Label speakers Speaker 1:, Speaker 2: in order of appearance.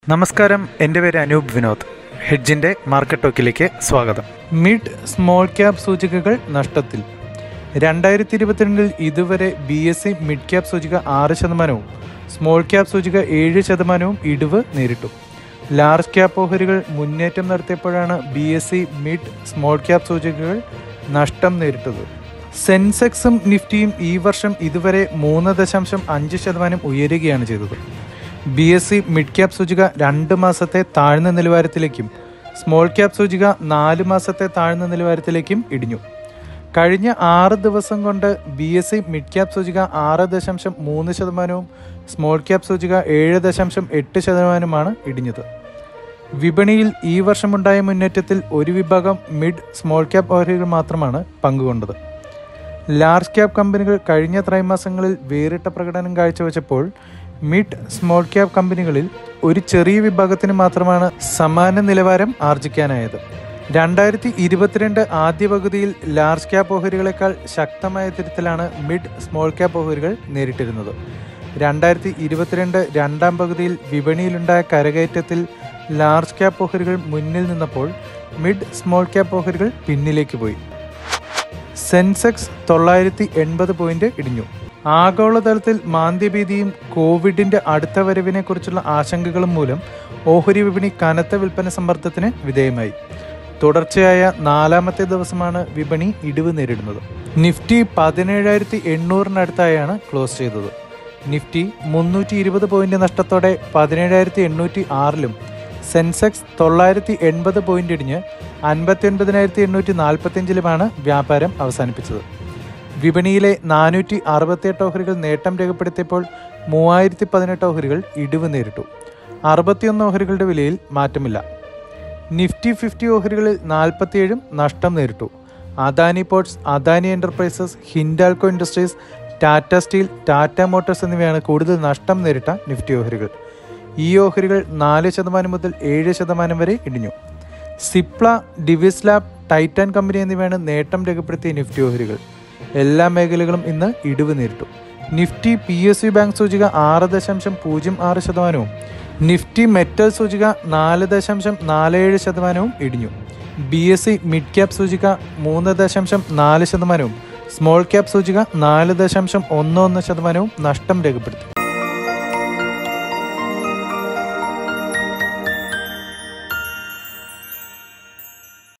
Speaker 1: നമസ്കാരം എൻ്റെ പേര് അനൂപ് വിനോദ് ഹെഡ്ജിൻ്റെ മാർക്കറ്റ് ടോക്കിലേക്ക് സ്വാഗതം മിഡ് സ്മോൾ ക്യാപ് സൂചികകൾ നഷ്ടത്തിൽ രണ്ടായിരത്തി ഇരുപത്തിരണ്ടിൽ ഇതുവരെ B S E mid cap സൂചിക ആറ് ശതമാനവും സ്മോൾ ക്യാപ് സൂചിക ഏഴ് ശതമാനവും ഇടിവ് നേരിട്ടു ലാർജ് ക്യാപ് ഓഹരികൾ മുന്നേറ്റം നടത്തിയപ്പോഴാണ് B S E mid small cap സൂചികകൾ നഷ്ടം നേരിട്ടത് സെൻസെക്സും നിഫ്റ്റിയും ഈ വർഷം ഇതുവരെ മൂന്ന് ദശാംശം അഞ്ച് ശതമാനം ഉയരുകയാണ് ചെയ്തത് B S E mid cap സൂചിക രണ്ട് മാസത്തെ താഴ്ന്ന നിലവാരത്തിലേക്കും സ്മോൾ ക്യാപ് സൂചിക നാല് മാസത്തെ താഴ്ന്ന നിലവാരത്തിലേക്കും ഇടിഞ്ഞു കഴിഞ്ഞ ആറ് ദിവസം കൊണ്ട് B S E mid cap സൂചിക ആറ് ദശാംശം മൂന്ന് ശതമാനവും സ്മോൾ ക്യാപ് സൂചിക ഏഴ് ദശാംശം എട്ട് ശതമാനവുമാണ് ഇടിഞ്ഞത് വിപണിയിൽ ഈ വർഷമുണ്ടായ മുന്നേറ്റത്തിൽ ഒരു വിഭാഗം മിഡ് സ്മോൾ ക്യാപ് ഓഹരികൾ മാത്രമാണ് പങ്കുകൊണ്ടത് ലാർജ് ക്യാപ് കമ്പനികൾ കഴിഞ്ഞ ത്രൈമാസങ്ങളിൽ വേറിട്ട പ്രകടനം കാഴ്ചവെച്ചപ്പോൾ മിഡ് സ്മോൾ ക്യാപ് കമ്പനികളിൽ ഒരു ചെറിയ വിഭാഗത്തിന് മാത്രമാണ് സമാന നിലവാരം ആർജിക്കാനായത് രണ്ടായിരത്തി ഇരുപത്തിരണ്ട് ആദ്യ പകുതിയിൽ ലാർജ് ക്യാപ് ഓഹരികളെക്കാൾ ശക്തമായ തിരുത്തലാണ് മിഡ് സ്മോൾ ക്യാപ് ഓഹരികൾ നേരിട്ടിരുന്നത് രണ്ടായിരത്തി ഇരുപത്തിരണ്ട് രണ്ടാം പകുതിയിൽ വിപണിയിലുണ്ടായ കരകയറ്റത്തിൽ ലാർജ് ക്യാപ് ഓഹരികൾ മുന്നിൽ നിന്നപ്പോൾ മിഡ് സ്മോൾ ക്യാപ് ഓഹരികൾ പിന്നിലേക്ക് പോയി സെൻസെക്സ് തൊള്ളായിരത്തി എൺപത് പോയിന്റ് ഇടിഞ്ഞു ആഗോളതലത്തിൽ മാന്ദ്യഭീതിയും കോവിഡിന്റെ അടുത്ത വരവിനെ കുറിച്ചുള്ള ആശങ്കകളും മൂലം ഓഹരി വിപണി കനത്ത വിൽപ്പന സമ്മർദ്ദത്തിന് വിധേയമായി തുടർച്ചയായ നാലാമത്തെ ദിവസമാണ് വിപണി ഇടിവ് നേരിടുന്നത് നിഫ്റ്റി പതിനേഴായിരത്തി എണ്ണൂറിനടുത്തായാണ് ക്ലോസ് ചെയ്തത് നിഫ്റ്റി മുന്നൂറ്റി ഇരുപത് പോയിന്റ് നഷ്ടത്തോടെ പതിനേഴായിരത്തി എണ്ണൂറ്റി ആറിലും സെൻസെക്സ് തൊള്ളായിരത്തി എൺപത് പോയിന്റ് ഇടിഞ്ഞ് അൻപത്തി ഒൻപതിനായിരത്തി എണ്ണൂറ്റി നാൽപ്പത്തിയഞ്ചിലുമാണ് വ്യാപാരം അവസാനിപ്പിച്ചത് വിപണിയിലെ നാനൂറ്റി അറുപത്തിയെട്ട് ഓഹരികൾ നേട്ടം രേഖപ്പെടുത്തിയപ്പോൾ മൂവായിരത്തി പതിനെട്ട് ഓഹരികൾ ഇടിവ് നേരിട്ടു അറുപത്തിയൊന്ന് ഓഹരികളുടെ വിലയിൽ മാറ്റമില്ല നിഫ്റ്റി ഫിഫ്റ്റി ഓഹരികളിൽ നാൽപ്പത്തിയേഴും നഷ്ടം നേരിട്ടു Adani Ports Adani Enterprises Hindalco Industries Tata Steel Tata Motors എന്നിവയാണ് കൂടുതൽ നഷ്ടം നേരിട്ട നിഫ്റ്റി ഓഹരികൾ ഈ ഓഹരികൾ നാല് ശതമാനം മുതൽ ഏഴ് ശതമാനം വരെ ഇടിഞ്ഞു സിപ്ല ഡിവിസ് ലാബ് ടൈറ്റാൻ കമ്പനി എന്നിവയാണ് നേട്ടം രേഖപ്പെടുത്തിയ നിഫ്റ്റി ഓഹരികൾ എല്ലാ മേഖലകളും ഇന്ന് ഇടിവ് നേരിട്ടു Nifty P S U bank സൂചിക ആറ് ദശാംശം പൂജ്യം ആറ് ശതമാനവും നിഫ്റ്റി മെറ്റൽ സൂചിക നാല് ദശാംശം നാല് ഏഴ് ശതമാനവും ഇടിഞ്ഞു B S E mid cap സൂചിക മൂന്ന് ദശാംശം നാല് ശതമാനവും സ്മോൾ ക്യാപ് സൂചിക നാല് ദശാംശം ഒന്ന് ഒന്ന് ശതമാനവും നഷ്ടം രേഖപ്പെടുത്തി